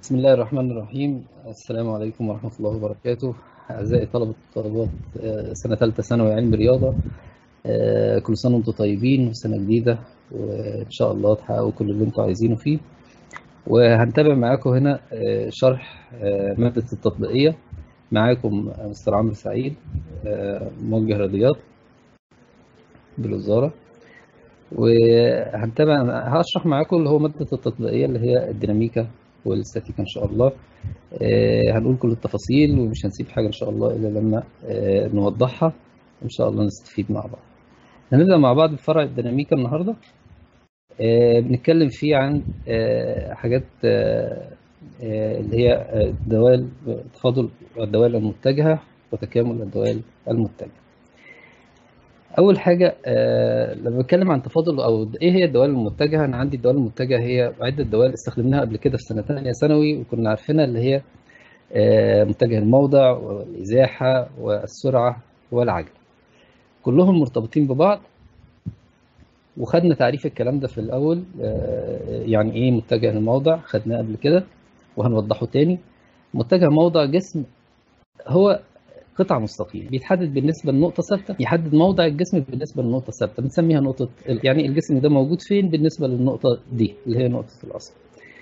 بسم الله الرحمن الرحيم السلام عليكم ورحمة الله وبركاته أعزائي طلبة وطالبات آه، سنة ثالثة ثانوي علم رياضة آه، كل سنة وأنتم طيبين وسنة جديدة وإن شاء الله تحققوا كل اللي أنتم عايزينه فيه وهنتابع معاكم هنا آه، شرح آه، مادة التطبيقية معاكم مستر عمرو سعيد آه، موجه رياضيات بالوزارة وهنتابع هشرح معاكم اللي هو مادة التطبيقية اللي هي الديناميكا والاستاتيكا إن شاء الله آه، هنقول كل التفاصيل ومش هنسيب حاجة إن شاء الله إلا لما آه، نوضحها إن شاء الله نستفيد مع بعض هنبدأ مع بعض بفرع الديناميكا النهاردة آه، بنتكلم فيه عن آه، حاجات آه، آه، اللي هي آه، دوال تفاضل الدوال المتجهة وتكامل الدوال المتجهة أول حاجة آه، لما بتكلم عن تفاضل أو إيه هي الدوال المتجهة أنا عندي الدوال المتجهة هي عدة دوال استخدمناها قبل كده في سنة تانية ثانوي وكنا عارفينها اللي هي آه، متجه الموضع والإزاحة والسرعة والعجلة كلهم مرتبطين ببعض وخدنا تعريف الكلام ده في الأول آه، يعني إيه متجه الموضع خدناه قبل كده وهنوضحه تاني متجه موضع جسم هو قطع مستقيم بيتحدد بالنسبة لنقطة ثابتة يحدد موضع الجسم بالنسبة لنقطة ثابتة بنسميها نقطة يعني الجسم ده موجود فين بالنسبة للنقطة دي اللي هي نقطة الأصل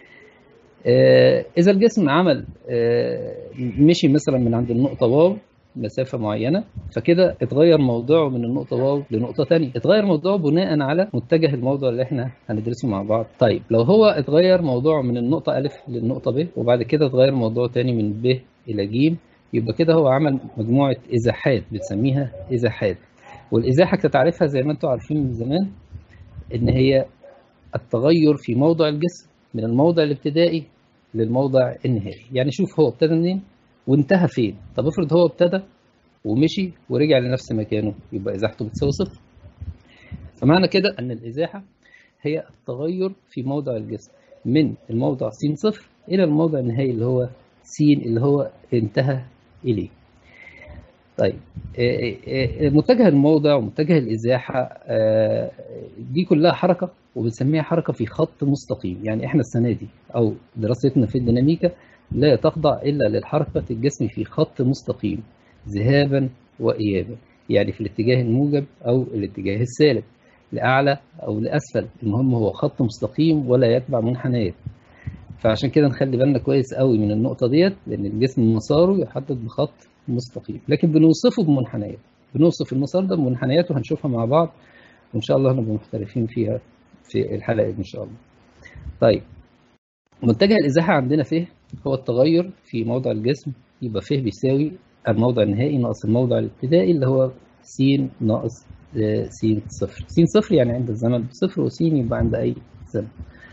آه، إذا الجسم عمل آه، مشي مثلا من عند النقطة واو مسافة معينة فكده اتغير موضعه من النقطة واو لنقطة تانية اتغير موضعه بناء على متجه الموضوع اللي احنا هندرسه مع بعض طيب لو هو اتغير موضوعه من النقطة ألف للنقطة ب وبعد كده اتغير موضوعه تاني من ب إلى ج يبقى كده هو عمل مجموعة إزاحات بنسميها إزاحات والإزاحة كتعريفها زي ما انتم عارفين من زمان إن هي التغير في موضع الجسم من الموضع الابتدائي للموضع النهائي يعني شوف هو ابتدى منين وانتهى فين طب افرض هو ابتدى ومشي ورجع لنفس مكانه يبقى ازاحته بتساوي صفر فمعنى كده ان الازاحه هي التغير في موضع الجسم من الموضع س صفر الى الموضع النهائي اللي هو س اللي هو انتهى اليه طيب آه، آه، آه، متجه الموضع ومتجه الازاحه آه، دي كلها حركه وبنسميها حركه في خط مستقيم يعني احنا السنه دي او دراستنا في الديناميكا لا تخضع الا للحركه الجسم في خط مستقيم ذهابا وايابا يعني في الاتجاه الموجب او الاتجاه السالب لاعلى او لاسفل المهم هو خط مستقيم ولا يتبع منحنيات فعشان كده نخلي بالنا كويس قوي من النقطه ديت لان الجسم مساره يحدد بخط مستقيم لكن بنوصفه بمنحنيات بنوصف المسار ده بمنحنيات وهنشوفها مع بعض وان شاء الله نبقى محترفين فيها في الحلقه دي ان شاء الله طيب متجه الازاحه عندنا فيه هو التغير في موضع الجسم يبقى فيه بيساوي الموضع النهائي ناقص الموضع الابتدائي اللي هو س ناقص آه، س صفر س صفر يعني عند الزمن بصفر وس يبقى عند اي زمن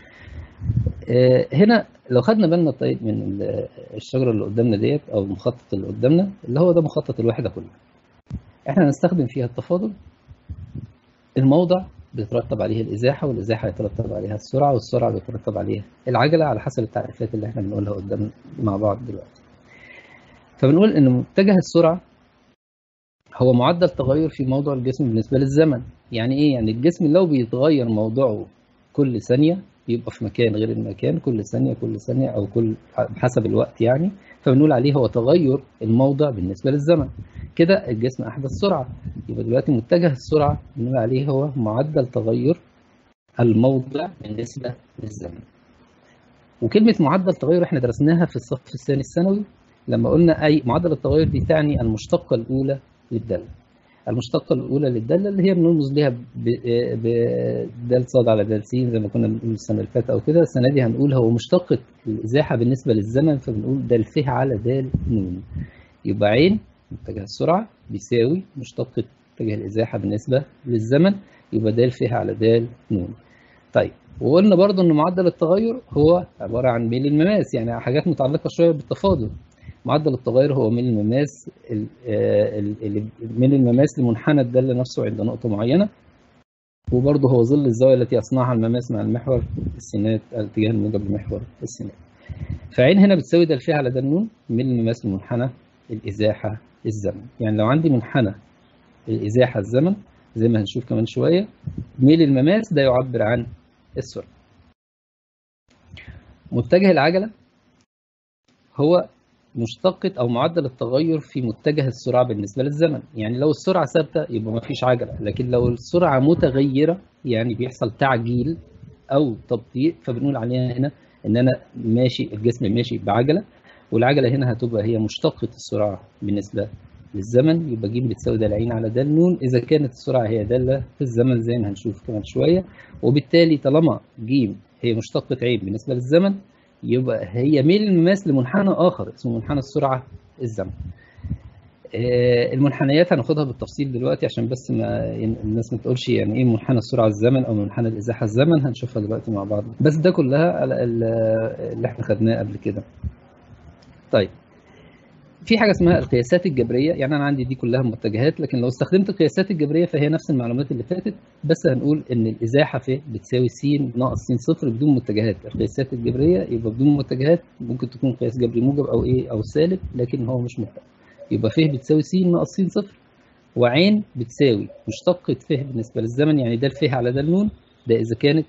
آه، هنا لو خدنا بالنا طيب من ال- الشجره اللي قدامنا ديت او المخطط اللي قدامنا اللي هو ده مخطط الوحده كلها احنا هنستخدم فيها التفاضل الموضع بيترتب عليه الازاحه والازاحه يترتب عليها السرعه والسرعه بيترتب عليها العجله على حسب التعريفات اللي احنا بنقولها قدام مع بعض دلوقتي فبنقول ان متجه السرعه هو معدل تغير في موضع الجسم بالنسبه للزمن يعني ايه يعني الجسم لو بيتغير موضعه كل ثانيه يبقى في مكان غير المكان كل ثانيه كل ثانيه او كل حسب الوقت يعني فبنقول عليه هو تغير الموضع بالنسبه للزمن كده الجسم احدث سرعه يبقى دلوقتي متجه السرعه بنقول عليه هو معدل تغير الموضع بالنسبه للزمن وكلمه معدل تغير احنا درسناها في الصف الثاني الثانوي لما قلنا اي معدل التغير دي تعني المشتقه الاولى للداله المشتقه الاولى للداله اللي هي بنرمز ليها بدال صاد على دال س زي ما كنا بنقول السنه اللي فاتت او كده السنه دي هنقول هو مشتقه الازاحه بالنسبه للزمن فبنقول دال ف على دال ن يبقى عين متجه السرعه بيساوي مشتقه متجه الازاحه بالنسبه للزمن يبقى دال ف على دال ن طيب وقلنا برضو ان معدل التغير هو عباره عن ميل المماس يعني حاجات متعلقه شويه بالتفاضل معدل التغير هو ميل المماس ال- آه، ال- ال- ميل المماس لمنحنى الداله نفسه عند نقطه معينه وبرضه هو ظل الزاويه التي يصنعها المماس مع المحور السينات الاتجاه الموجب لمحور السينات فعين هنا بتساوي د ف على د ن ميل المماس لمنحنى الازاحه الزمن يعني لو عندي منحنى الازاحه الزمن زي ما هنشوف كمان شويه ميل المماس ده يعبر عن السرعه متجه العجله هو مشتقة أو معدل التغير في متجه السرعة بالنسبة للزمن يعني لو السرعة ثابتة يبقى ما فيش عجلة لكن لو السرعة متغيرة يعني بيحصل تعجيل أو تبطيء فبنقول عليها هنا إن أنا ماشي الجسم ماشي بعجلة والعجلة هنا هتبقى هي مشتقة السرعة بالنسبة للزمن يبقى ج بتساوي د ع على د ن إذا كانت السرعة هي دالة في الزمن زي ما هنشوف كمان شوية وبالتالي طالما ج هي مشتقة ع بالنسبة للزمن يبقى هي ميل الماس لمنحنى آخر اسمه منحنى السرعة الزمن المنحنيات هناخدها بالتفصيل دلوقتي عشان بس ما الناس ما تقولش يعني ايه منحنى السرعه الزمن او منحنى الازاحه الزمن هنشوفها دلوقتي مع بعض بس ده كلها اللي احنا خدناه قبل كده طيب في حاجه اسمها القياسات الجبريه يعني انا عندي دي كلها متجهات لكن لو استخدمت القياسات الجبريه فهي نفس المعلومات اللي فاتت بس هنقول ان الازاحه ف بتساوي س ناقص س صفر بدون متجهات القياسات الجبريه يبقى بدون متجهات ممكن تكون قياس جبري موجب او ايه او سالب لكن هو مش متجه يبقى ف بتساوي س ناقص س صفر وعين بتساوي مشتقة ف بالنسبة للزمن يعني ده الف على ده النون ده إذا كانت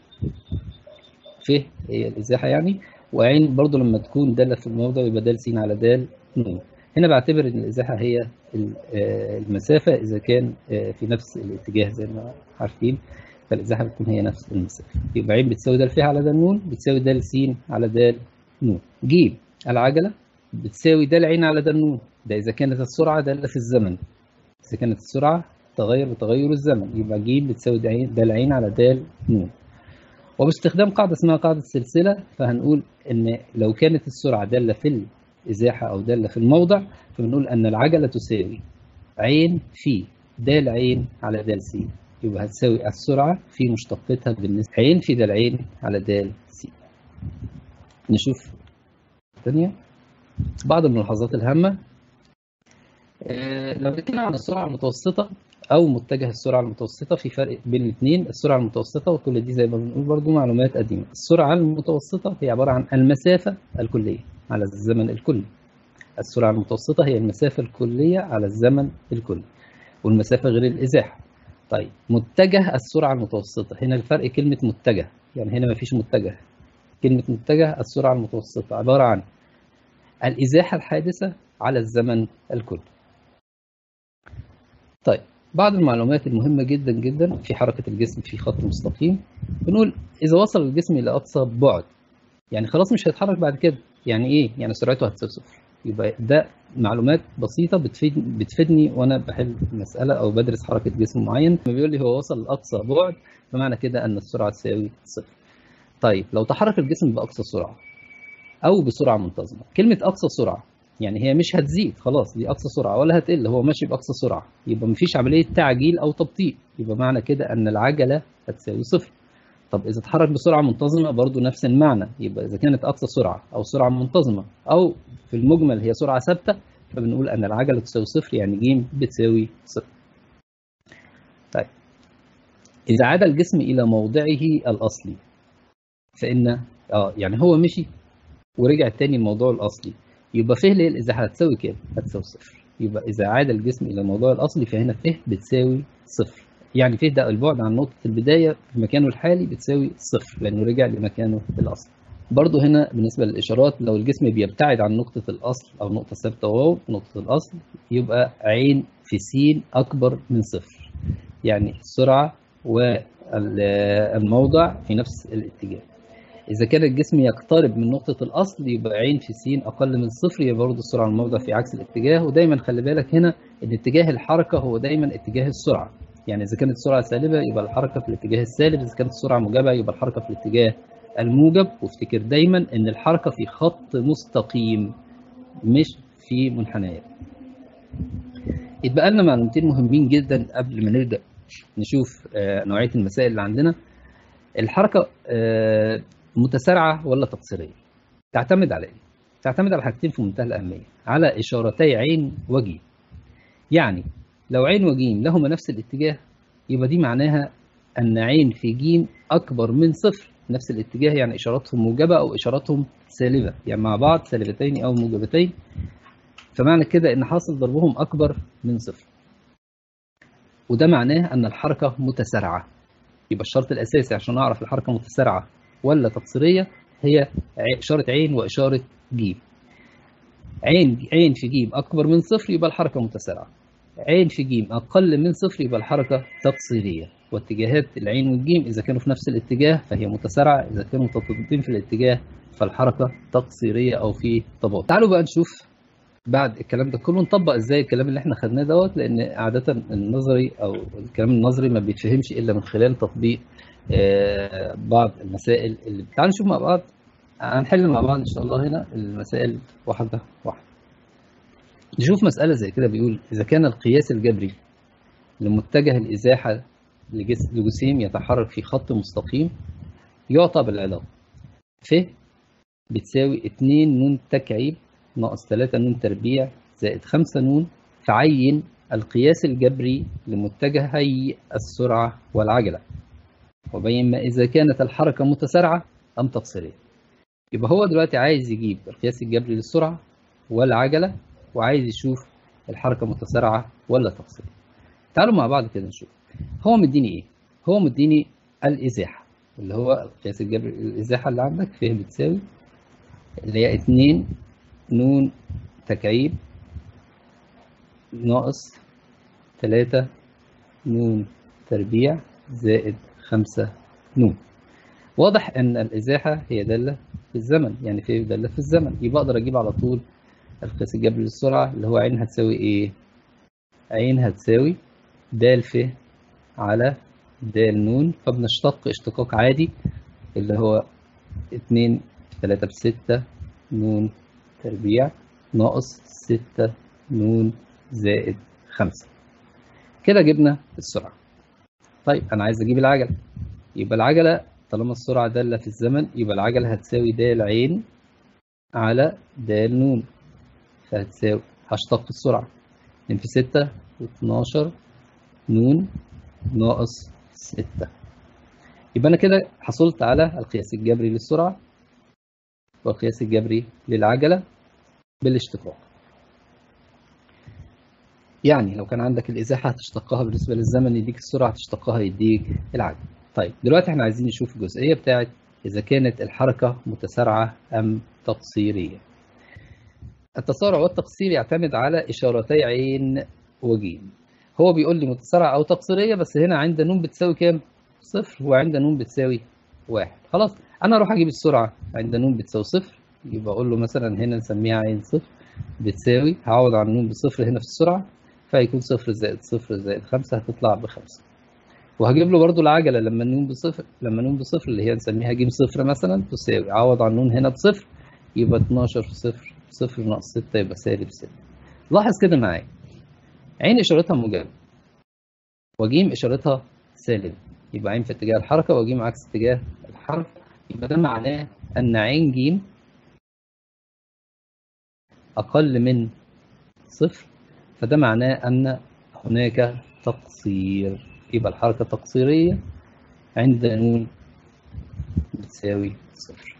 ف هي الإزاحة يعني وعين برضو لما تكون دالة في الموضع يبقى د س على د نون هنا بعتبر ان الازاحه هي المسافه اذا كان في نفس الاتجاه زي ما عارفين فالازاحه بتكون هي نفس المسافه يبقى عين بتساوي د ف على د نون بتساوي د س على د نون ج العجله بتساوي د ع على د نون ده اذا كانت السرعه داله في الزمن اذا كانت السرعه تغير بتغير الزمن يبقى ج بتساوي د ع على د نون وباستخدام قاعده اسمها قاعده السلسله فهنقول ان لو كانت السرعه داله في إزاحة أو دالة في الموضع فبنقول أن العجلة تساوي عين في د عين على د س يبقى هتساوي السرعة في مشتقتها بالنسبة عين في د عين على د س نشوف الثانية بعض الملاحظات الهامة لو بنتكلم عن السرعة المتوسطة أو متجه السرعة المتوسطة في فرق بين الاثنين السرعة المتوسطة وكل دي زي ما بنقول برضو معلومات قديمة السرعة المتوسطة هي عبارة عن المسافة الكلية على الزمن الكلي السرعة المتوسطة هي المسافة الكلية على الزمن الكلي والمسافة غير الإزاحة طيب متجه السرعة المتوسطة هنا الفرق كلمة متجه يعني هنا مفيش متجه كلمة متجه السرعة المتوسطة عبارة عن الإزاحة الحادثة على الزمن الكلي طيب بعض المعلومات المهمة جدا جدا في حركة الجسم في خط مستقيم بنقول إذا وصل الجسم إلى أقصى بعد يعني خلاص مش هيتحرك بعد كده يعني ايه يعني سرعته هتساوي صفر يبقى ده معلومات بسيطه بتفيد بتفيدني وانا بحل مساله او بدرس حركه جسم معين لما بيقول لي هو وصل لاقصى بعد فمعنى كده ان السرعه تساوي صفر طيب لو تحرك الجسم باقصى سرعه او بسرعه منتظمه كلمه اقصى سرعه يعني هي مش هتزيد خلاص دي اقصى سرعه ولا هتقل هو ماشي باقصى سرعه يبقى مفيش عمليه تعجيل او تبطيء يبقى معنى كده ان العجله هتساوي صفر طب إذا اتحرك بسرعة منتظمة برضو نفس المعنى يبقى إذا كانت أقصى سرعة أو سرعة منتظمة أو في المجمل هي سرعة ثابتة فبنقول أن العجلة تساوي صفر يعني ج بتساوي صفر. طيب إذا عاد الجسم إلى موضعه الأصلي فإن آه يعني هو مشي ورجع تاني لموضوعه الأصلي يبقى فه اللي هي الإزاحة هتساوي كام؟ هتساوي صفر. يبقى إذا عاد الجسم إلى موضوعه الأصلي فهنا فه بتساوي صفر. يعني فيه ده البعد عن نقطة البداية في مكانه الحالي بتساوي صفر لأنه رجع لمكانه الأصلي. برضه هنا بالنسبة للإشارات لو الجسم بيبتعد عن نقطة الأصل أو نقطة ثابتة واو نقطة الأصل يبقى عين في س أكبر من صفر. يعني السرعة والموضع في نفس الاتجاه. إذا كان الجسم يقترب من نقطة الأصل يبقى عين في س أقل من صفر يبقى برضه السرعة والموضع في عكس الاتجاه ودايما خلي بالك هنا إن اتجاه الحركة هو دايما اتجاه السرعة. يعني إذا كانت السرعة سالبة يبقى الحركة في الاتجاه السالب، إذا كانت السرعة موجبة يبقى الحركة في الاتجاه الموجب، وافتكر دايما إن الحركة في خط مستقيم مش في منحنيات. يتبقى لنا معلومتين مهمين جدا قبل ما نبدأ نشوف نوعية المسائل اللي عندنا. الحركة متسارعة ولا تقصيرية؟ تعتمد على إيه؟ تعتمد على حاجتين في منتهى الأهمية، على إشارتي عين وجيم. يعني لو عين وجيم لهما نفس الاتجاه يبقى دي معناها أن عين في جيم أكبر من صفر نفس الاتجاه يعني إشاراتهم موجبة أو إشاراتهم سالبة يعني مع بعض سالبتين أو موجبتين فمعنى كده إن حاصل ضربهم أكبر من صفر وده معناه أن الحركة متسارعة يبقى الشرط الأساسي عشان أعرف الحركة متسارعة ولا تقصيرية هي إشارة عين وإشارة جيم عين عين في ج أكبر من صفر يبقى الحركة متسارعة عين في ج أقل من صفر يبقى الحركة تقصيرية واتجاهات العين والجيم إذا كانوا في نفس الاتجاه فهي متسارعة إذا كانوا متطابقين في الاتجاه فالحركة تقصيرية أو في تباطؤ تعالوا بقى نشوف بعد الكلام ده كله نطبق ازاي الكلام اللي احنا خدناه دوت لان عاده النظري او الكلام النظري ما بيتفهمش الا من خلال تطبيق آه، بعض المسائل اللي تعالوا نشوف مع بعض هنحل مع بعض ان شاء الله هنا المسائل واحده واحده نشوف مساله زي كده بيقول اذا كان القياس الجبري لمتجه الازاحه لجس- لجسيم يتحرك في خط مستقيم يعطى بالعلاقه ف بتساوي 2 نون تكعيب ناقص 3 نون تربيع زائد 5 نون فعين القياس الجبري لمتجهي السرعة والعجلة وبين ما إذا كانت الحركة متسارعة أم تقصيرية يبقى هو دلوقتي عايز يجيب القياس الجبري للسرعة والعجلة وعايز يشوف الحركة متسارعة ولا تقصيرية تعالوا مع بعض كده نشوف هو مديني إيه؟ هو مديني الإزاحة اللي هو القياس الجبري الإزاحة اللي عندك فيه بتساوي اللي هي 2 نون تكعيب ناقص تلاتة نون تربيع زائد خمسة نون واضح ان الازاحة هي دالة في الزمن يعني في دالة في الزمن يبقى اقدر اجيب على طول القياس الجبري للسرعة اللي هو عين هتساوي ايه عين هتساوي د ف على د نون فبنشتق اشتقاق عادي اللي هو اتنين في تلاتة بستة نون تربيع ناقص ستة نون زائد خمسة كده جبنا السرعة طيب أنا عايز أجيب العجلة يبقى العجلة طالما السرعة دالة في الزمن يبقى العجلة هتساوي د عين على د نون فهتساوي هشتق السرعة اتنين في ستة واتناشر نون ناقص ستة يبقى أنا كده حصلت على القياس الجبري للسرعة والقياس الجبري للعجلة بالاشتقاق يعني لو كان عندك الإزاحة هتشتقها بالنسبة للزمن يديك السرعة هتشتقها يديك العجلة طيب دلوقتي احنا عايزين نشوف الجزئية بتاعت إذا كانت الحركة متسارعة أم تقصيرية التسارع والتقصير يعتمد على إشارتي عين وجيم هو بيقول لي متسارعة أو تقصيرية بس هنا عند نون بتساوي كام؟ صفر وعند نون بتساوي واحد خلاص أنا أروح أجيب السرعة عند نون بتساوي صفر يبقى أقول له مثلا هنا نسميها عين صفر بتساوي هعوض عن نون بصفر هنا في السرعة فهيكون صفر زائد صفر زائد خمسة هتطلع بخمسة وهجيب له برضو العجلة لما نون بصفر لما نون بصفر اللي هي نسميها ج صفر مثلا تساوي عوض عن نون هنا بصفر يبقى 12 في صفر صفر ناقص 6 يبقى سالب 6 لاحظ كده معايا عين إشارتها موجبة وجيم إشارتها سالب يبقى عين في اتجاه الحركة وجيم عكس اتجاه الحركة يبقى ده معناه أن عين جيم أقل من صفر فده معناه أن هناك تقصير يبقى الحركة تقصيرية عند نون بتساوي صفر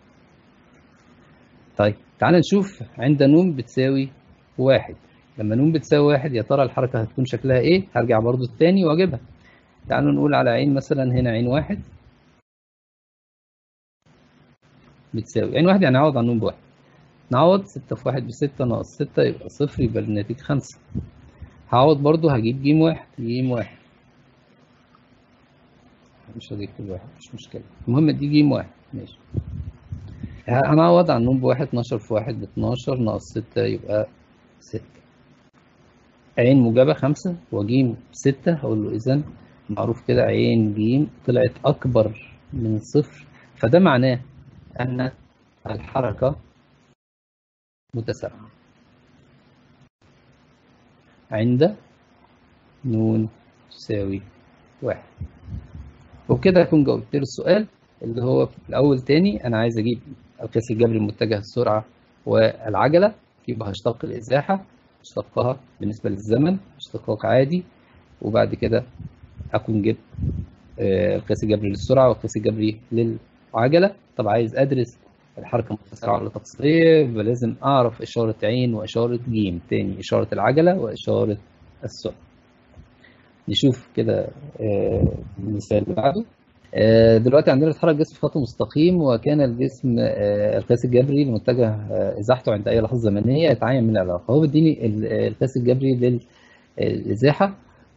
طيب تعال نشوف عند نون بتساوي واحد لما نون بتساوي واحد يا ترى الحركة هتكون شكلها ايه هرجع برضو التاني واجيبها تعالوا نقول على عين مثلا هنا عين واحد بتساوي عين واحد يعني نعوض عن نون بواحد نعوض ستة في واحد بستة ناقص ستة يبقى صفر يبقى الناتج خمسة هعوض برضو هجيب جيم واحد جيم واحد مش هجيب كل واحد مش مشكلة المهم دي جيم واحد ماشي هنعوض عن نون بواحد اتناشر في واحد باتناشر ناقص ستة يبقى ستة عين موجبة خمسة وجيم ستة هقول له إذا معروف كده عين جيم طلعت أكبر من صفر فده معناه أن الحركة متسارعة عند نون تساوي واحد وبكده أكون جاوبت له السؤال اللي هو في الأول تاني أنا عايز أجيب القياس الجبري المتجه السرعة والعجلة يبقى هشتق الإزاحة اشتقها بالنسبة للزمن اشتقاق عادي وبعد كده أكون جبت القياس الجبري للسرعة والقياس الجبري للعجلة طب عايز أدرس الحركة متسارعة ولا تقصيرية يبقى لازم أعرف إشارة عين وإشارة جيم تاني إشارة العجلة وإشارة السرعة نشوف كده المثال اللي بعده آه، دلوقتي عندنا بيتحرك جسم في خط مستقيم وكان الجسم آه، القياس الجبري المتجه آه، ازاحته عند اي لحظه زمنيه يتعين من العلاقه هو بيديني ال- القياس الجبري للازاحه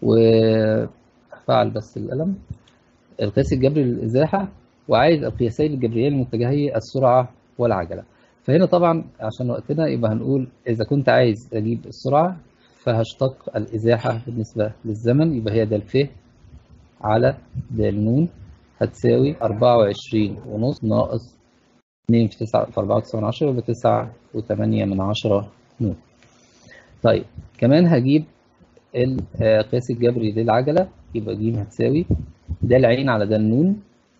وفعل بس القلم القياس الجبري للازاحه وعايز القياسين الجبريين المتجهي السرعه والعجله فهنا طبعا عشان وقتنا يبقى هنقول اذا كنت عايز اجيب السرعه فهشتق الازاحه بالنسبه للزمن يبقى هي ده الف على د ن هتساوي 24 ونص ناقص 2 في 9 في 4 9 من 10 يبقى 9 و8 من 10 نون طيب كمان هجيب القياس الجبري للعجلة يبقى ج هتساوي د العين على د النون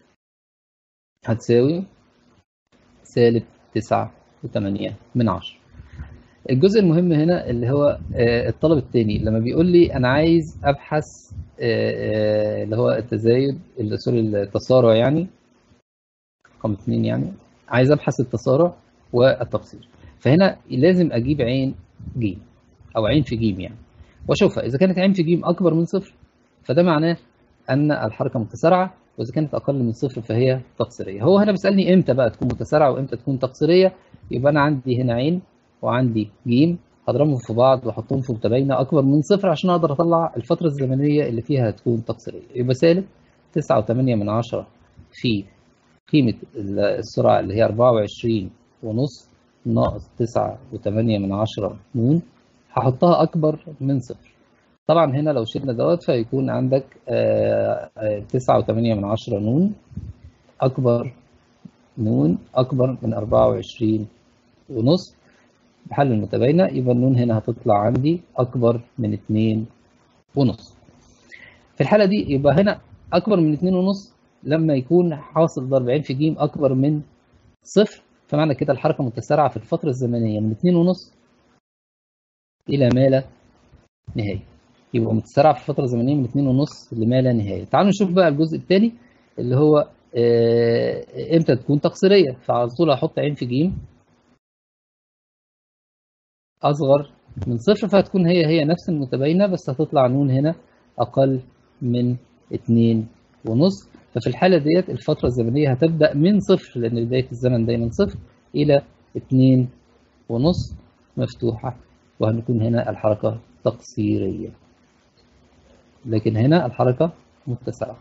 هتساوي سالب 9 و8 من 10 الجزء المهم هنا اللي هو آه، الطلب الثاني لما بيقول لي انا عايز ابحث آه، آه، اللي هو التزايد اللي- سوري التسارع يعني رقم اثنين يعني عايز ابحث التسارع والتقصير فهنا لازم اجيب عين ج او عين في ج يعني واشوفها اذا كانت عين في ج اكبر من صفر فده معناه ان الحركه متسارعه واذا كانت اقل من صفر فهي تقصيريه هو هنا بيسالني امتى بقى تكون متسارعه وامتى تكون تقصيريه يبقى انا عندي هنا عين وعندي ج هضربهم في بعض واحطهم في متباينه اكبر من صفر عشان اقدر اطلع الفتره الزمنيه اللي فيها هتكون تقصيريه يبقى سالب 9.8 من عشرة في قيمة السرعة اللي هي 24 ونص ناقص 9.8 من عشرة نون هحطها أكبر من صفر طبعا هنا لو شلنا دوت فيكون عندك آه، آه، 9.8 من عشرة نون أكبر نون أكبر من 24 ونص بحل المتباينة يبقى النون هنا هتطلع عندي أكبر من 2 ونص في الحالة دي يبقى هنا أكبر من 2 ونص لما يكون حاصل ضرب عين في ج أكبر من صفر فمعنى كده الحركة متسارعة في الفترة الزمنية من 2 ونص إلى ما لا نهاية يبقى متسارعة في الفترة الزمنية من 2 ونص لما لا نهاية تعالوا نشوف بقى الجزء الثاني اللي هو آه، امتى تكون تقصيرية فعلى طول هحط عين في ج أصغر من صفر فهتكون هي هي نفس المتباينة بس هتطلع نون هنا أقل من اتنين ونص ففي الحالة ديت الفترة الزمنية هتبدأ من صفر لأن بداية الزمن دايما صفر إلى اتنين ونص مفتوحة وهنكون هنا الحركة تقصيرية لكن هنا الحركة متسعة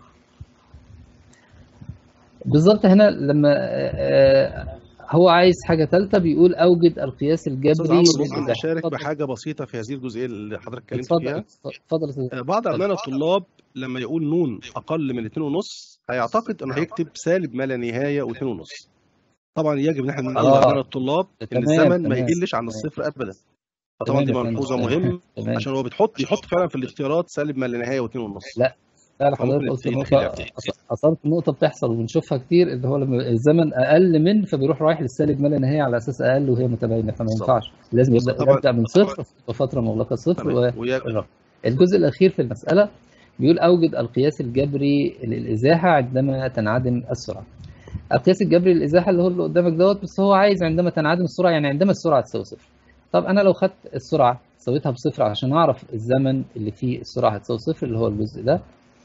بالظبط هنا لما آه، هو عايز حاجة ثالثة بيقول أوجد القياس استاذ الجبري عمرو ممكن للإزاحة اشارك اتفضل بحاجه بسيطه في هذه الجزئيه اللي حضرتك اتكلمت اتفضل فيها اتفضل يا أستاذ. آه، بعض ابنائنا الطلاب لما يقول نون اقل من 2 ونص هيعتقد انه هيكتب سالب ما لا نهايه و2 ونص طبعا يجب ان احنا نقول آه. لابنائنا الطلاب ان تمام، الزمن ما تمام، يقلش عن تمام. الصفر ابدا فطبعا تمام دي يا فندم، ملحوظه تمام، مهم تمام عشان هو بتحط بيحط فعلا في الاختيارات سالب ما لا نهايه و2 ونص لا لا فممكن حضرتك قلت يتسيب نقطة خلاف. أص- أصابت نقطة بتحصل وبنشوفها كتير اللي هو لما الزمن أقل من فبيروح رايح للسالب ما لا نهاية على أساس أقل وهي متباينة فما بالظبط. ينفعش لازم يبدأ طبعا- يبدأ من صفر وفترة مغلقة صفر تمام ويا- والرقم الجزء الأخير في المسألة بيقول أوجد القياس الجبري للإزاحة عندما تنعدم السرعة القياس الجبري للإزاحة اللي هو اللي قدامك دوت بس هو عايز عندما تنعدم السرعة يعني عندما السرعة تساوي صفر طب أنا لو خدت السرعة سويتها بصفر عشان أعرف الزمن اللي فيه السرعة هتساوي صفر اللي هو الجزء ده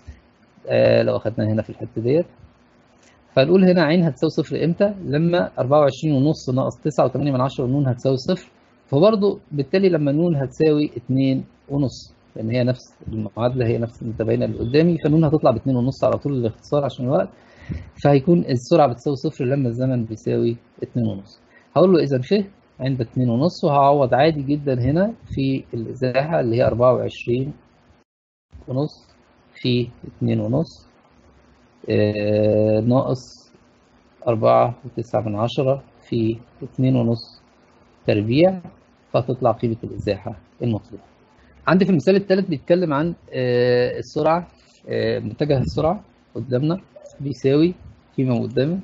آه لو أخدناه هنا في الحتة ديت فنقول هنا عين هتساوي صفر امتى؟ لما 24 ونص ناقص 9.8 من عشرة ونون هتساوي صفر فبرضه بالتالي لما نون هتساوي 2 ونص لان هي نفس المعادله هي نفس المتباينه اللي قدامي فنون هتطلع ب 2 ونص على طول الاختصار عشان الوقت فهيكون السرعه بتساوي صفر لما الزمن بيساوي 2 ونص هقول له اذا ف عند 2 ونص وهعوض عادي جدا هنا في الازاحه اللي هي 24 ونص في 2 ونص آه، ناقص أربعة وتسعة من عشرة في اتنين ونص تربيع فهتطلع قيمة الإزاحة المطلوبة. عندي في المثال الثالث بيتكلم عن آه، السرعة آه، متجه السرعة قدامنا بيساوي قيمة قدامي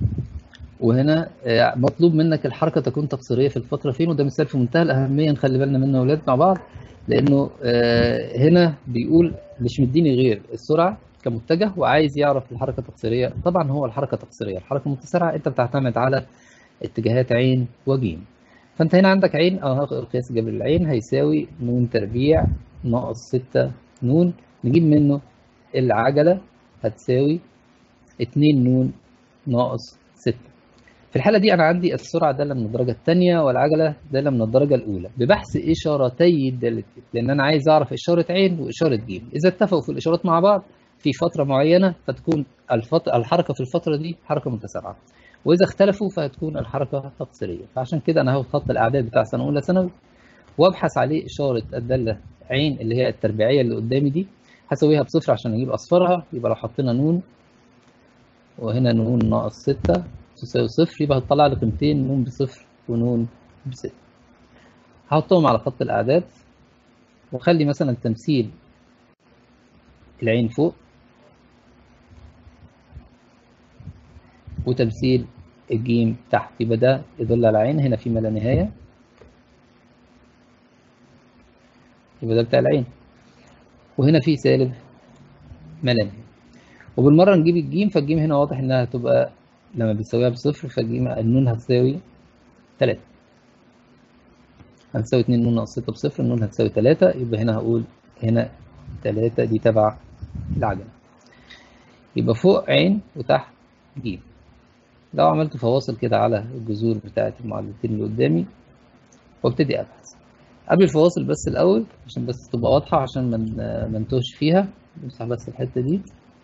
وهنا آه، مطلوب منك الحركة تكون تقصيرية في الفترة فين وده مثال في منتهى الأهمية نخلي بالنا منه يا ولاد مع بعض لأنه آه، هنا بيقول مش مديني غير السرعة كمتجه وعايز يعرف الحركة تقصيرية طبعا هو الحركة تقصيرية الحركة متسارعة أنت بتعتمد على اتجاهات عين وجيم فأنت هنا عندك عين أو هاخد القياس الجبري العين هيساوي نون تربيع ناقص ستة نون نجيب منه العجلة هتساوي 2 نون ناقص 6 في الحالة دي أنا عندي السرعة دالة من الدرجة الثانية والعجلة دالة من الدرجة الأولى ببحث إشارتي الدالتين لأن أنا عايز أعرف إشارة عين وإشارة ج إذا اتفقوا في الإشارات مع بعض في فترة معينة فتكون الفط... الحركة في الفترة دي حركة متسارعة وإذا اختلفوا فهتكون الحركة تقصيرية فعشان كده أنا هاخد خط الأعداد بتاع سنة أولى ثانوي وأبحث عليه إشارة الدالة عين اللي هي التربيعية اللي قدامي دي هسويها بصفر عشان أجيب أصفارها يبقى لو حطينا نون وهنا نون ناقص ستة تساوي صفر يبقى هتطلع لي قيمتين نون بصفر ونون بستة هحطهم على خط الأعداد وأخلي مثلا تمثيل العين فوق وتمثيل الجيم تحت يبقى ده يدل على عين هنا في ما لا نهاية يبقى ده بتاع العين وهنا في سالب ما لا نهاية وبالمرة نجيب الجيم فالجيم هنا واضح إنها هتبقى لما بنساويها بصفر فالجيم النون هتساوي تلاتة هنساوي اتنين نون ناقص ستة بصفر النون هتساوي تلاتة يبقى هنا هقول هنا تلاتة دي تبع العجلة يبقى فوق عين وتحت جيم لو عملت فواصل كده على الجذور بتاعة المعادلتين اللي قدامي وابتدي ابحث قبل الفواصل بس الاول عشان بس تبقى واضحة عشان ما نتوهش فيها نمسح بس الحتة دي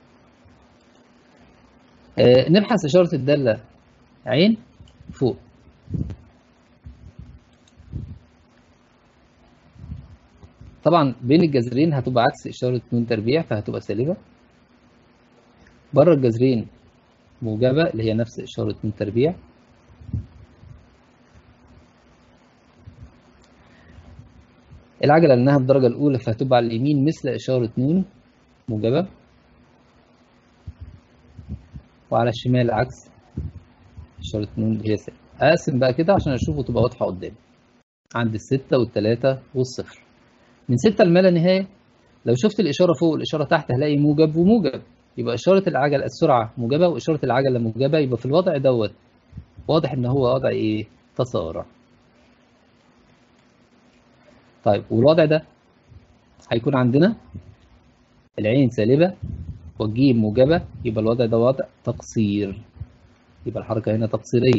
آه نبحث إشارة الدالة عين فوق طبعا بين الجذرين هتبقى عكس إشارة نون تربيع فهتبقى سالبة بره الجذرين موجبة اللي هي نفس إشارة نون تربيع العجلة لأنها بالدرجة الأولى فهتبقى على اليمين مثل إشارة نون موجبة وعلى الشمال عكس إشارة نون اللي هي سالب أقسم بقى كده عشان أشوفه تبقى واضحة قدامي عند الستة والتلاتة والصفر من ستة لما لا نهاية لو شفت الإشارة فوق والإشارة تحت هلاقي موجب وموجب يبقى إشارة العجلة السرعة موجبة وإشارة العجلة موجبة يبقى في الوضع دوت واضح إن هو وضع إيه؟ تسارع. طيب والوضع ده هيكون عندنا العين سالبة والجيم موجبة يبقى الوضع ده وضع تقصير يبقى الحركة هنا تقصيرية.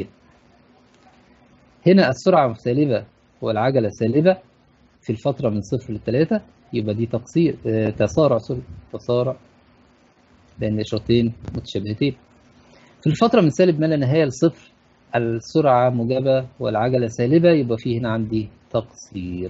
هنا السرعة سالبة والعجلة سالبة في الفترة من صفر لثلاثة يبقى دي تقصير آه تسارع سوري تسارع لأن الإشارتين متشابهتين. في الفترة من سالب ما لا نهاية لصفر السرعة موجبة والعجلة سالبة يبقى في هنا عندي تقصير.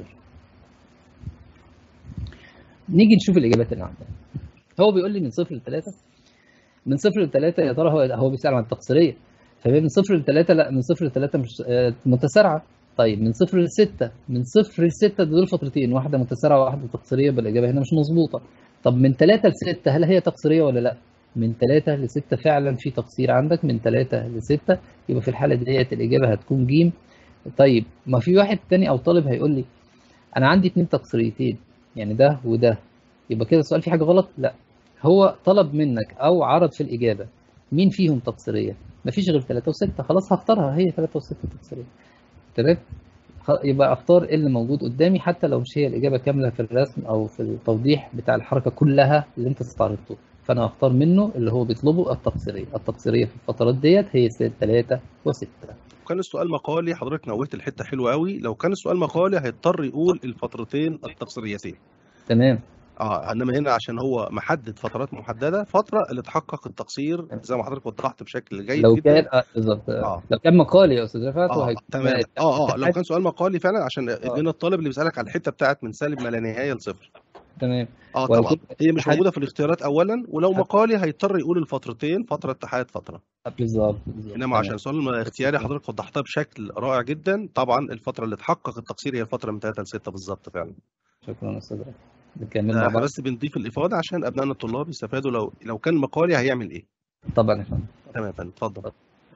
نيجي نشوف الإجابات اللي عندنا. هو بيقول لي من صفر لثلاثة من صفر لثلاثة يا ترى هو هو بيسأل عن التقصيرية فمن صفر لثلاثة لا من صفر لثلاثة مش آه متسارعة طيب من صفر لستة من صفر لستة دول فترتين واحدة متسارعة وواحدة تقصيرية يبقى الإجابة هنا مش مظبوطة طب من ثلاثة لستة هل هي تقصيرية ولا لا؟ من ثلاثة لستة فعلا في تقصير عندك من ثلاثة لستة يبقى في الحالة ديت الإجابة هتكون جيم طيب ما في واحد تاني أو طالب هيقول لي أنا عندي اتنين تقصيريتين يعني ده وده يبقى كده السؤال فيه حاجة غلط؟ لا هو طلب منك أو عرض في الإجابة مين فيهم تقصيرية؟ مفيش غير ثلاثة وستة خلاص هختارها هي ثلاثة وستة تقصيرية تمام؟ يبقى اختار اللي موجود قدامي حتى لو مش هي الاجابه كامله في الرسم او في التوضيح بتاع الحركه كلها اللي انت استعرضته فانا هختار منه اللي هو بيطلبه التقصيريه التقصيريه في الفترات ديت هي 3 و6 كان السؤال مقالي حضرتك نوهت الحته حلوه قوي لو كان السؤال مقالي هيضطر يقول الفترتين التقصيريتين تمام اه انما هنا عشان هو محدد فترات محدده فتره اللي تحقق التقصير زي ما حضرتك وضحت بشكل جيد لو جدا كان اه بالظبط آه. لو كان مقالي يا استاذ رفعت اه هيكون تمام اه اه لو كان سؤال مقالي فعلا عشان لنا الطالب اللي بيسالك على الحته بتاعت من سالب ما لا نهايه لصفر تمام اه طبعا وهيكون هي مش حد- موجوده في الاختيارات اولا ولو مقالي هيضطر يقول الفترتين فتره اتحاد فتره بالظبط بالظبط انما تمام. عشان سؤال اختياري حضرتك وضحتها بشكل رائع جدا طبعا الفتره اللي تحقق التقصير هي الفتره من 3 ل 6 بالظبط فعلا شكرا يا استاذ رفعت نكمل مع احنا بعض بس بنضيف الافاضه عشان ابنائنا الطلاب يستفادوا لو لو كان مقالي هيعمل ايه طبعا يا فندم تمام يا فندم اتفضل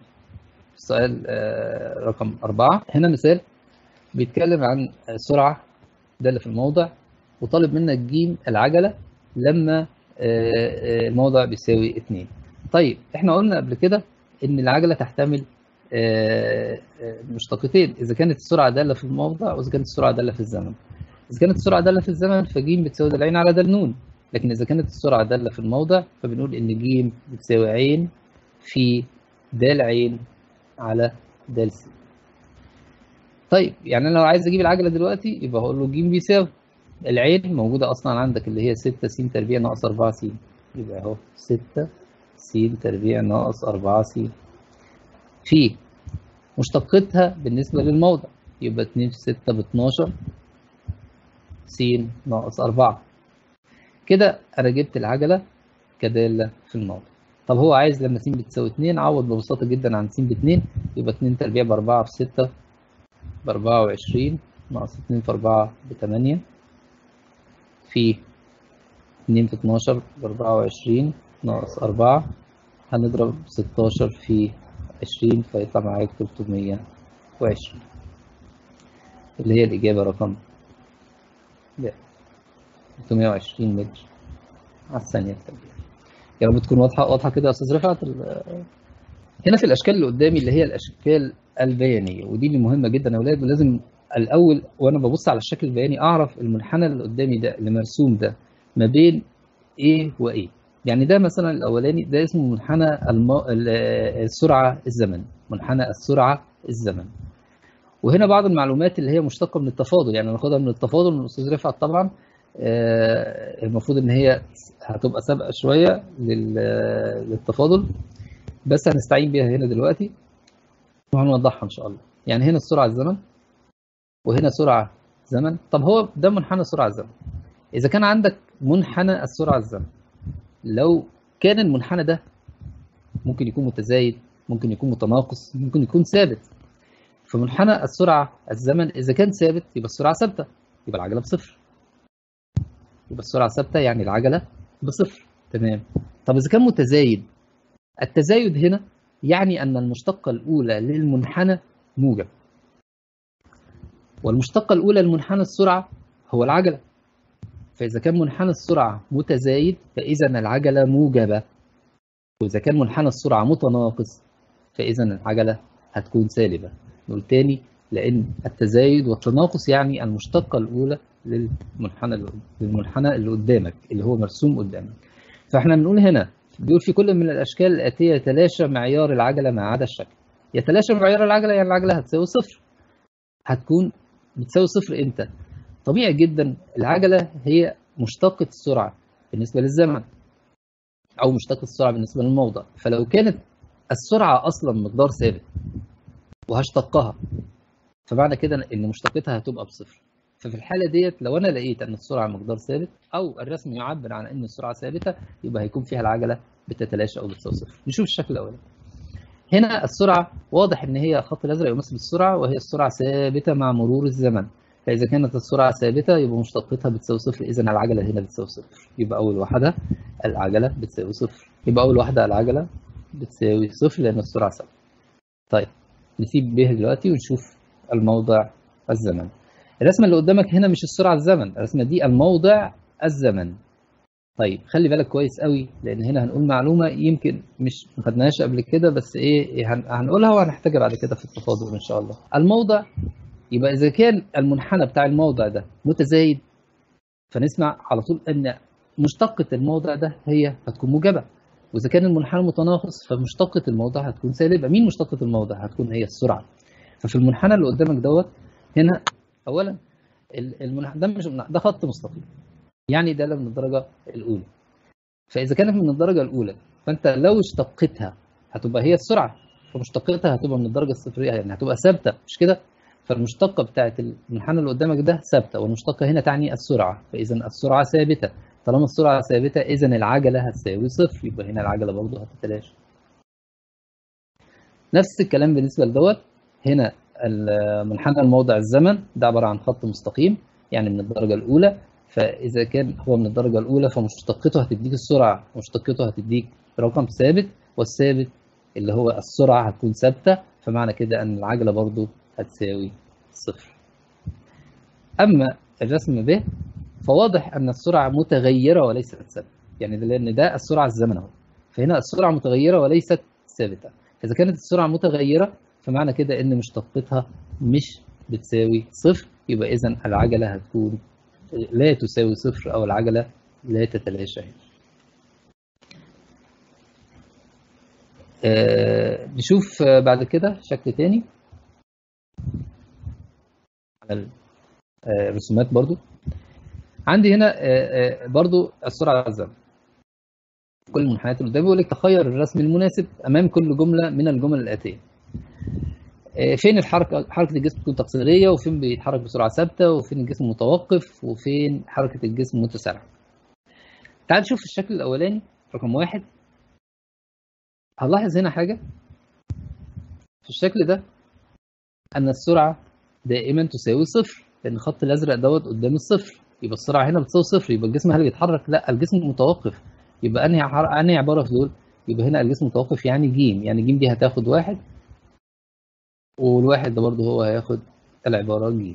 السؤال آه، رقم أربعة هنا مثال بيتكلم عن السرعة ده اللي في الموضع وطالب منك جيم العجلة لما آه، آه، الموضع بيساوي اتنين طيب احنا قلنا قبل كده ان العجلة تحتمل آه، آه، مشتقتين اذا كانت السرعة دالة في الموضع واذا كانت السرعة دالة في الزمن اذا كانت السرعة دالة في الزمن فجيم بتساوي ده العين على ده النون لكن اذا كانت السرعة دالة في الموضع فبنقول ان جيم بتساوي عين في د عين على د س طيب يعني انا لو عايز اجيب العجله دلوقتي يبقى هقول له ج بيساوي العين موجوده اصلا عندك اللي هي 6 س تربيع ناقص 4 س يبقى اهو 6 س تربيع ناقص 4 س في مشتقتها بالنسبه للموضع يبقى 2 في 6 ب 12 س ناقص 4 كده انا جبت العجله كداله في الموضع طب هو عايز لما س بتساوي 2 عوض ببساطه جدا عن س ب 2 يبقى 2 تربيع ب 4 في 6 ب 24 ناقص 2 في 4 ب 8 في 2 في 12 ب 24 ناقص 4 هنضرب 16 في 20 فيطلع معاك 320 اللي هي الإجابة رقم ب 320 متر على الثانية التربيع يا رب تكون واضحة واضحة كده يا أستاذ رفعت هنا في الأشكال اللي قدامي اللي هي الأشكال البيانية ودي اللي مهمة جدا يا أولاد ولازم الأول وأنا ببص على الشكل البياني أعرف المنحنى اللي قدامي ده اللي مرسوم ده ما بين إيه وإيه يعني ده مثلا الأولاني ده اسمه منحنى المو... السرعة الزمن منحنى السرعة الزمن وهنا بعض المعلومات اللي هي مشتقة من التفاضل يعني ناخدها من التفاضل من الأستاذ رفعت طبعا المفروض إن هي هتبقى سابقة شوية لل... للتفاضل بس هنستعين بيها هنا دلوقتي وهنوضحها إن شاء الله يعني هنا السرعة الزمن وهنا سرعة زمن طب هو ده منحنى سرعة الزمن إذا كان عندك منحنى السرعة الزمن لو كان المنحنى ده ممكن يكون متزايد ممكن يكون متناقص ممكن يكون ثابت فمنحنى السرعة الزمن إذا كان ثابت يبقى السرعة ثابتة يبقى العجلة بصفر يبقى السرعة ثابتة يعني العجلة بصفر تمام طب إذا كان متزايد التزايد هنا يعني أن المشتقة الأولى للمنحنى موجب والمشتقة الأولى لمنحنى السرعة هو العجلة فإذا كان منحنى السرعة متزايد فإذا العجلة موجبة وإذا كان منحنى السرعة متناقص فإذا العجلة هتكون سالبة نقول تاني لأن التزايد والتناقص يعني المشتقة الأولى للمنحنى للمنحنى اللي قدامك اللي هو مرسوم قدامك فإحنا بنقول هنا بيقول في كل من الأشكال الآتية يتلاشى معيار العجلة ما عدا الشكل يتلاشى معيار العجلة يعني العجلة هتساوي صفر هتكون بتساوي صفر إمتى؟ طبيعي جدا العجلة هي مشتقة السرعة بالنسبة للزمن أو مشتقة السرعة بالنسبة للموضع فلو كانت السرعة أصلا مقدار ثابت وهشتقها فمعنى كده إن مشتقتها هتبقى بصفر ففي الحالة ديت لو أنا لقيت أن السرعة مقدار ثابت أو الرسم يعبر عن أن السرعة ثابتة يبقى هيكون فيها العجلة بتتلاشى أو بتساوي صفر نشوف الشكل الأولاني هنا السرعة واضح إن هي خط الأزرق يمثل السرعة وهي السرعة ثابتة مع مرور الزمن فإذا كانت السرعة ثابتة يبقى مشتقتها بتساوي صفر إذا العجلة هنا بتساوي صفر يبقى أول واحدة العجلة بتساوي صفر يبقى أول واحدة العجلة بتساوي صفر لأن السرعة ثابتة طيب نسيب به دلوقتي ونشوف الموضع الزمن الرسمة اللي قدامك هنا مش السرعة الزمن الرسمة دي الموضع الزمن طيب خلي بالك كويس قوي لأن هنا هنقول معلومة يمكن مش ما خدناهاش قبل كده بس إيه هنقولها وهنحتاجها بعد كده في التفاضل إن شاء الله الموضع يبقى إذا كان المنحنى بتاع الموضع ده متزايد فنسمع على طول أن مشتقة الموضع ده هي هتكون موجبة وإذا كان المنحنى متناقص فمشتقة الموضع هتكون سالبة مين مشتقة الموضع هتكون هي السرعة ففي المنحنى اللي قدامك دوت هنا أولا المنحنى ده مش ده خط مستقيم يعني ده من الدرجة الأولى فإذا كانت من الدرجة الأولى فأنت لو اشتقتها هتبقى هي السرعة فمشتقتها هتبقى من الدرجة الصفرية يعني هتبقى ثابتة مش كده فالمشتقة بتاعت المنحنى اللي قدامك ده ثابتة والمشتقة هنا تعني السرعة فإذا السرعة ثابتة طالما السرعة ثابتة إذا العجلة هتساوي صفر يبقى هنا العجلة برضه هتتلاشى نفس الكلام بالنسبة لدوت هنا المنحنى الموضع الزمن ده عبارة عن خط مستقيم يعني من الدرجة الأولى فإذا كان هو من الدرجة الأولى فمشتقته هتديك السرعة مشتقته هتديك رقم ثابت والثابت اللي هو السرعة هتكون ثابتة فمعنى كده أن العجلة برضو هتساوي صفر أما الرسم ب فواضح أن السرعة متغيرة وليست ثابتة يعني ده لأن ده السرعة الزمن أهو فهنا السرعة متغيرة وليست ثابتة فإذا كانت السرعة متغيرة فمعنى كده إن مشتقتها مش بتساوي صفر يبقى إذا العجلة هتكون لا تساوي صفر أو العجلة لا تتلاشى آه، نشوف آه، بعد كده شكل تاني على ال- آه، الرسومات برضو عندي هنا آه، آه، برضو السرعة على الزمن كل المنحنيات اللي قدامي بيقول لك تخير الرسم المناسب امام كل جمله من الجمل الاتيه آه، فين الحركه حركه الجسم تكون تقصيريه وفين بيتحرك بسرعه ثابته وفين الجسم متوقف وفين حركه الجسم متسارعه تعال نشوف الشكل الاولاني رقم واحد هنلاحظ هنا حاجه في الشكل ده ان السرعه دائما تساوي صفر لان الخط الازرق دوت قدام الصفر يبقى السرعه هنا بتساوي صفر يبقى الجسم هل بيتحرك لا الجسم متوقف يبقى انهي عر- انهي عباره في دول يبقى هنا الجسم متوقف يعني جيم يعني جيم دي هتاخد واحد والواحد ده برضه هو هياخد العباره جيم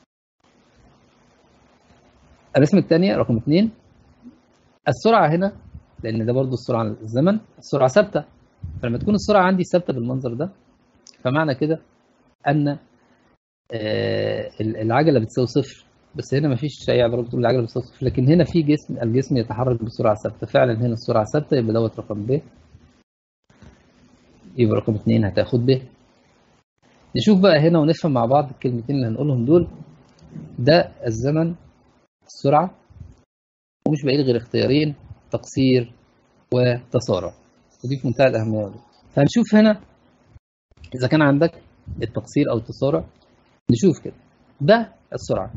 الرسمه الثانيه رقم اثنين السرعه هنا لان ده برضه السرعه على الزمن السرعه ثابته فلما تكون السرعه عندي ثابته بالمنظر ده فمعنى كده ان آه، العجله بتساوي صفر بس هنا مفيش اي عباره بتقول العجله بتساوي صفر لكن هنا في جسم الجسم يتحرك بسرعه ثابته فعلا هنا السرعه ثابته يبقى دوت رقم ب يبقى رقم اتنين هتاخد ب نشوف بقى هنا ونفهم مع بعض الكلمتين اللي هنقولهم دول ده الزمن السرعه ومش باقي لي غير اختيارين تقصير وتسارع ودي في منتهى الاهميه دي. فهنشوف هنا اذا كان عندك التقصير او التسارع نشوف كده ده السرعه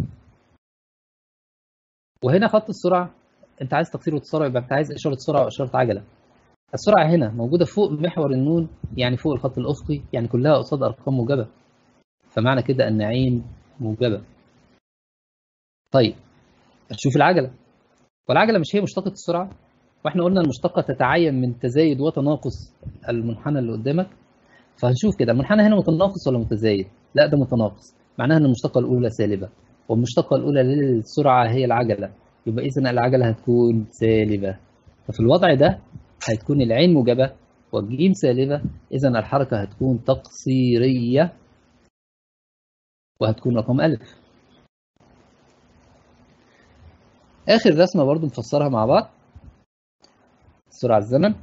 وهنا خط السرعه انت عايز تقصير وتسارع يبقى انت عايز اشاره سرعه واشاره عجله السرعه هنا موجوده فوق محور النون يعني فوق الخط الافقي يعني كلها قصاد ارقام موجبه فمعنى كده ان عين موجبه طيب نشوف العجله والعجله مش هي مشتقه السرعه واحنا قلنا المشتقه تتعين من تزايد وتناقص المنحنى اللي قدامك فهنشوف كده المنحنى هنا متناقص ولا متزايد لا ده متناقص معناها ان المشتقه الاولى سالبه والمشتقه الاولى للسرعه هي العجله يبقى اذا العجله هتكون سالبه ففي الوضع ده هتكون العين موجبه والجيم سالبه اذا الحركه هتكون تقصيريه وهتكون رقم ألف آخر رسمة برضو نفسرها مع بعض السرعة الزمن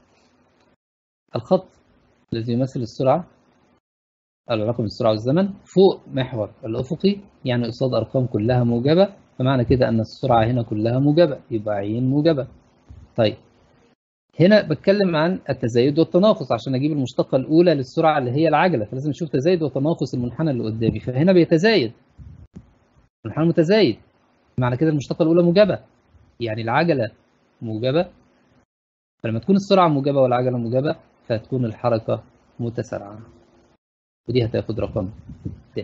الخط الذي يمثل السرعة العلاقة بين السرعة والزمن فوق محور الأفقي يعني قصاد أرقام كلها موجبة فمعنى كده أن السرعة هنا كلها موجبة يبقى عين موجبة طيب هنا بتكلم عن التزايد والتناقص عشان اجيب المشتقه الاولى للسرعه اللي هي العجله فلازم اشوف تزايد وتناقص المنحنى اللي قدامي فهنا بيتزايد المنحنى متزايد معنى كده المشتقه الاولى موجبه يعني العجله موجبه فلما تكون السرعه موجبه والعجله موجبه فهتكون الحركه متسارعه ودي هتاخد رقم د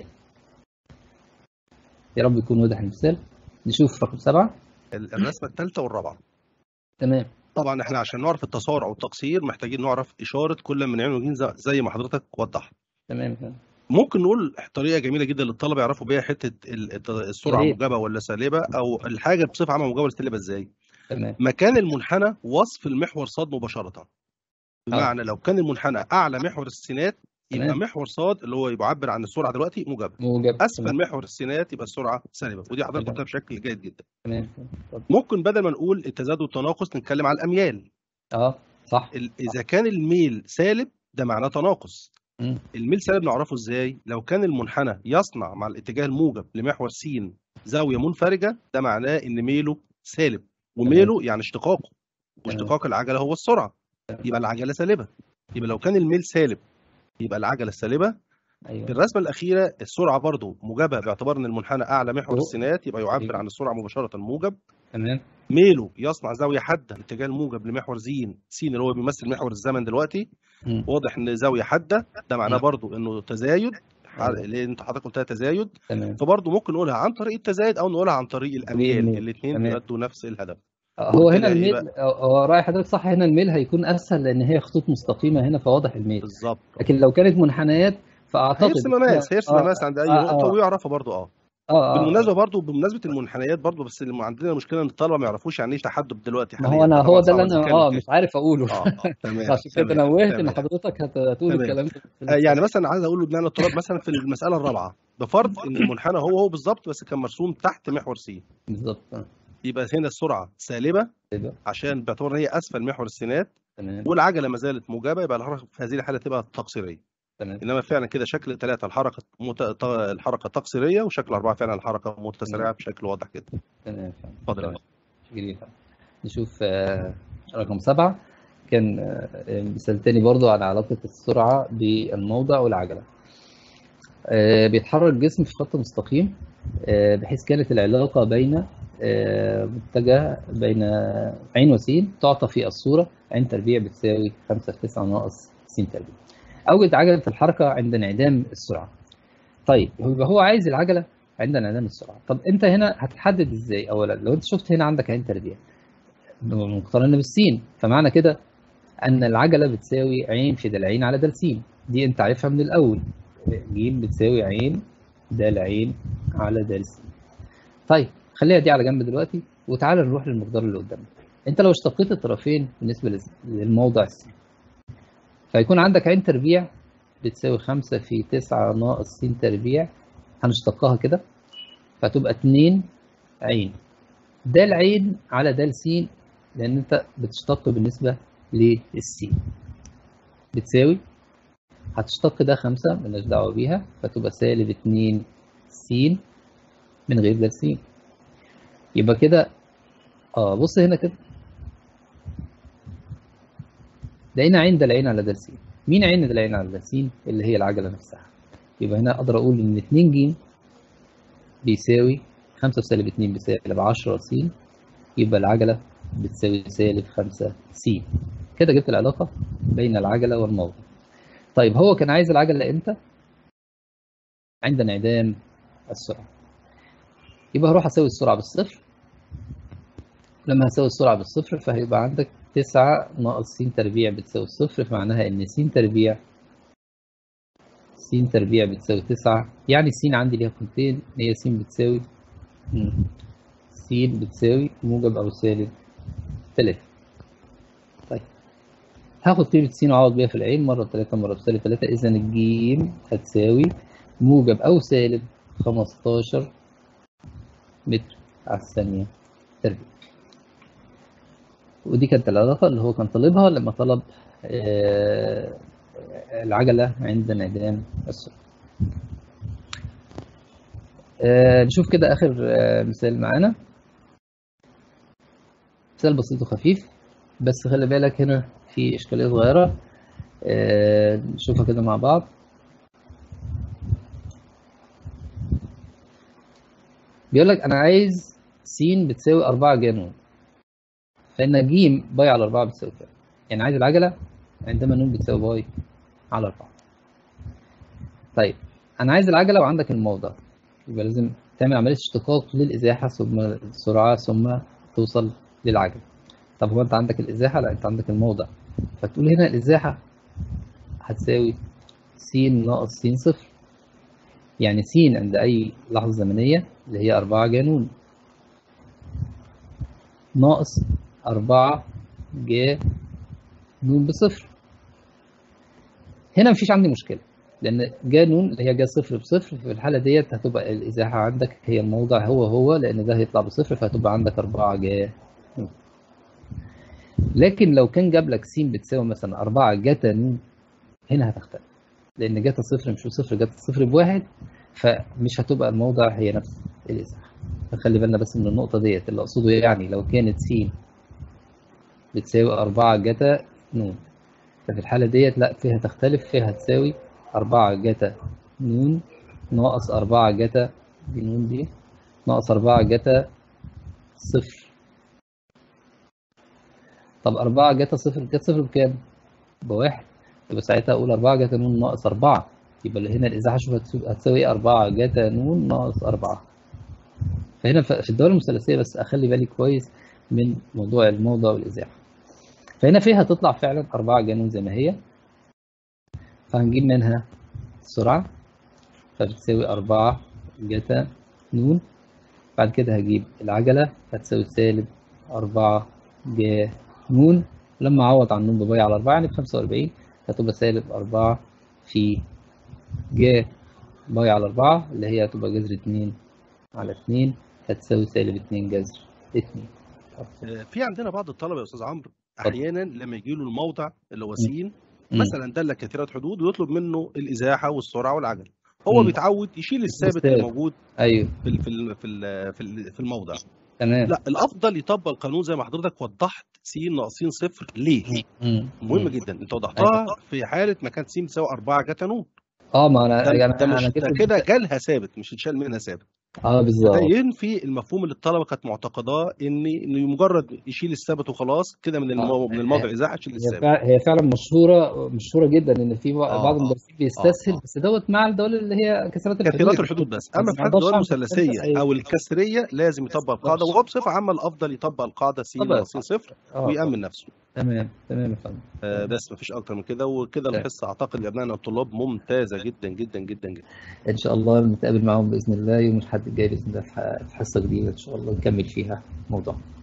يا رب يكون واضح المثال نشوف رقم سبعة ال- الرسمه الثالثه والرابعه تمام طبعا احنا عشان نعرف التسارع والتقصير محتاجين نعرف اشاره كل من عين وجيم زي- زي ما حضرتك وضحت تمام تمام. ممكن نقول طريقه جميله جدا للطلبه يعرفوا بيها حته ال- الت- السرعه يا ريت. موجبه ولا سالبه او الحاجه بصفه عامه موجبه ولا سالبه ازاي تمام مكان المنحنى وصف المحور صاد مباشره بمعنى لو كان المنحنى اعلى محور السينات يبقى تمام. محور صاد اللي هو يعبر عن السرعه دلوقتي موجبه موجب اسفل تمام محور السينات يبقى السرعه سالبه ودي حضرتك تمام. قلتها بشكل جيد جدا تمام اتفضل. ممكن بدل ما نقول التزايد والتناقص نتكلم على الاميال اه صح ال- اذا كان الميل سالب ده معناه تناقص مم. الميل سالب نعرفه ازاي لو كان المنحنى يصنع مع الاتجاه الموجب لمحور س زاويه منفرجه ده معناه ان ميله سالب وميله يعني اشتقاقه واشتقاق العجله هو السرعه يبقى العجله سالبه يبقى لو كان الميل سالب يبقى العجله سالبه في ايوه الرسمه الاخيره السرعه برضو موجبه باعتبار ان المنحنى اعلى محور فوق. السينات يبقى يعبر أيوة. عن السرعه مباشره موجب تمام ميله يصنع زاويه حاده الاتجاه الموجب لمحور ز س اللي هو بيمثل محور الزمن دلوقتي مم. واضح ان زاويه حاده ده معناه مم. برضو انه تزايد ح- أيوة. اللي انت حضرتك قلتها تزايد تمام فبرضو ممكن نقولها عن طريق التزايد او نقولها عن طريق الاميال الميل. الاثنين تمام. بيؤدوا نفس الهدف هو هنا كده إيه الميل بقى؟ هو راي حضرتك صح هنا الميل هيكون اسهل لان هي خطوط مستقيمه هنا فواضح الميل بالظبط لكن لو كانت منحنيات فاعتقد هيرسم مماس هيرسم آه، مماس عند اي آه، نقطه آه. ويعرفها برضو اه اه اه بالمناسبه برضو بمناسبه المنحنيات برضو بس اللي عندنا مشكله ان الطلبه ما يعرفوش يعني ايه تحدب دلوقتي ما حاليا هو انا طبعاً هو ده صعب اللي انا نتكلم اه فيه. مش عارف اقوله اه اه تمام عشان كده تمام، نوهت ان تمام. حضرتك هت- هتقول تمام. الكلام ده في آه، يعني مثلا عايز اقول ان التراب مثلا في المساله الرابعه بفرض ان المنحنى هو هو بالظبط بس كان مرسوم تحت محور س بالظبط آه. يبقى هنا السرعه سالبه كده. عشان باعتبار ان هي اسفل محور السينات تمام والعجله ما زالت موجبه يبقى الحركه في هذه الحاله تبقى تقصيريه تمام انما فعلا كده شكل ثلاثه الحركه مت... ط- الحركه تقصيريه وشكل اربعه فعلا الحركه متسارعه بشكل واضح جدا تمام فعلا اتفضل يا تمام. جميل فعلا. نشوف آه، رقم سبعة كان آه، مثال تاني برضو على علاقة السرعة بالموضع والعجلة آه، بيتحرك جسم في خط مستقيم آه، بحيث كانت العلاقة بين آه، متجه بين عين وسين تعطى في الصورة عين تربيع بتساوي 5 في 9 ناقص س تربيع أوجد عجلة الحركة عند انعدام السرعة طيب يبقى هو عايز العجلة عند انعدام السرعة طب أنت هنا هتحدد إزاي أولا لو أنت شفت هنا عندك عين تربيع مقترنة بالسين فمعنى كده أن العجلة بتساوي عين في دلعين على دال س دي أنت عارفها من الأول ج بتساوي عين دال عين على دال س طيب خليها دي على جنب دلوقتي وتعالى نروح للمقدار اللي قدامنا أنت لو اشتقيت الطرفين بالنسبة للز- للموضع س فيكون عندك عين تربيع بتساوي خمسة في تسعة ناقص س تربيع هنشتقها كده فتبقى اتنين عين دال عين على دال س لأن أنت بتشتق بالنسبة للسين بتساوي هتشتق ده خمسة ملناش دعوة بيها فتبقى سالب اتنين س من غير دال س يبقى كده اه بص هنا كده لقينا عين دال عين على دال س مين عين دال عين على دال س اللي هي العجلة نفسها يبقى هنا أقدر أقول إن اتنين ج بيساوي خمسة في سالب اتنين بسالب عشرة س يبقى العجلة بتساوي سالب خمسة س كده جبت العلاقة بين العجلة والموضع طيب هو كان عايز العجلة امتى؟ عند انعدام السرعة يبقى هروح أساوي السرعة بالصفر لما هساوي السرعة بالصفر فهيبقى عندك تسعة ناقص س تربيع بتساوي الصفر فمعناها إن س تربيع س تربيع بتساوي تسعة يعني س عندي ليها قيمتين هي س بتساوي مم. س بتساوي موجب أو سالب تلاتة طيب هاخد قيمة س وأعوض بيها في العين مرة بتلاتة مرة بسالب تلاتة إذا الجيم هتساوي موجب أو سالب خمستاشر متر على الثانية تربيع ودي كانت العلاقة اللي هو كان طالبها لما طلب آه، العجلة عند انعدام السرعة آه، نشوف كده آخر آه، مثال معانا مثال بسيط وخفيف بس خلي بالك هنا في إشكالية صغيرة آه، نشوفها كده مع بعض بيقول لك أنا عايز س بتساوي 4 جانون فإن ج باي على 4 بتساوي كام؟ يعني عايز العجلة عندما ن بتساوي باي على 4 طيب أنا عايز العجلة وعندك الموضع يبقى لازم تعمل عملية اشتقاق للإزاحة ثم السرعة ثم توصل للعجلة طب هو أنت عندك الإزاحة؟ لا أنت عندك الموضع فتقول هنا الإزاحة هتساوي س ناقص س صفر يعني س عند أي لحظة زمنية اللي هي 4 جانون ناقص أربعة جا نون بصفر هنا مفيش عندي مشكلة لأن جا نون اللي هي جا صفر بصفر في الحالة ديت هتبقى الإزاحة عندك هي الموضع هو هو لأن ده هيطلع بصفر فهتبقى عندك أربعة جا نون لكن لو كان جاب لك س بتساوي مثلا أربعة جاتا نون هنا هتختلف لأن جاتا صفر مش بصفر جاتا صفر بواحد فمش هتبقى الموضع هي نفس الإزاحة فخلي بالنا بس من النقطة ديت اللي أقصده يعني لو كانت س بتساوي أربعة جتا نون ففي الحالة ديت لا فيها تختلف فيها تساوي أربعة جتا نون ناقص أربعة جتا دي نون دي ناقص أربعة جتا صفر طب أربعة جتا صفر جتا صفر بكام؟ بواحد يبقى ساعتها أقول أربعة جتا نون ناقص أربعة يبقى اللي هنا الإزاحة شوف هتساوي إيه أربعة جتا نون ناقص أربعة فهنا في الدوائر المثلثية بس أخلي بالي كويس من موضوع الموضع والإزاحة فهنا فيها تطلع فعلا أربعة جانون زي ما هي فهنجيب منها السرعة فبتساوي أربعة جتا نون بعد كده هجيب العجلة هتساوي سالب أربعة جا نون لما أعوض عن نون بباي على أربعة يعني بخمسة وأربعين هتبقى سالب أربعة في جا باي على أربعة اللي هي هتبقى جذر اتنين على اتنين هتساوي سالب اتنين جذر اتنين في عندنا بعض الطلبه يا استاذ عمرو احيانا لما يجي له الموضع اللي هو مم. سين مم. مثلا داله كثيره حدود ويطلب منه الازاحه والسرعه والعجل هو مم. بيتعود يشيل الثابت اللي الثابت. موجود ايوه في ال- في ال- في ال- في ال- في الموضع تمام لا الافضل يطبق القانون زي ما حضرتك وضحت س ناقصين صفر ليه؟ مم. مهم مم. جدا انت وضحتها في حاله ما كانت س بتساوي 4 جت نون اه ما انا ده, يعني ده مش انا ده جبت كده جالها ثابت مش اتشال منها ثابت اه ده بالظبط ينفي المفهوم اللي الطلبه كانت معتقداه ان انه مجرد يشيل الثابت وخلاص كده من المو... من الموضع ازاحه تشيل هي الثابت فع- هي فعلا مشهوره مشهوره جدا ان في اه بعض اه المدرسين بيستسهل اه بس دوت مع الدول اللي هي كسرات الحدود كثيرات الحدود بس اما بس في ما حاله الدول اقدرش اعمل كده المثلثيه ايوه او الكسريه لازم يطبق القاعده وهو بصفه عامه الافضل يطبق القاعده س طبعا ناقصين صفر اه طبعا ويامن نفسه تمام تمام يا فندم آه، تمام بس مفيش اكتر من كده وكده تمام. الحصه اعتقد لابنائنا الطلاب ممتازه جدا جدا جدا جدا ان شاء الله نتقابل معاهم باذن الله يوم الاحد الجاي باذن الله في ح- في حصه جديده ان شاء الله نكمل فيها موضوع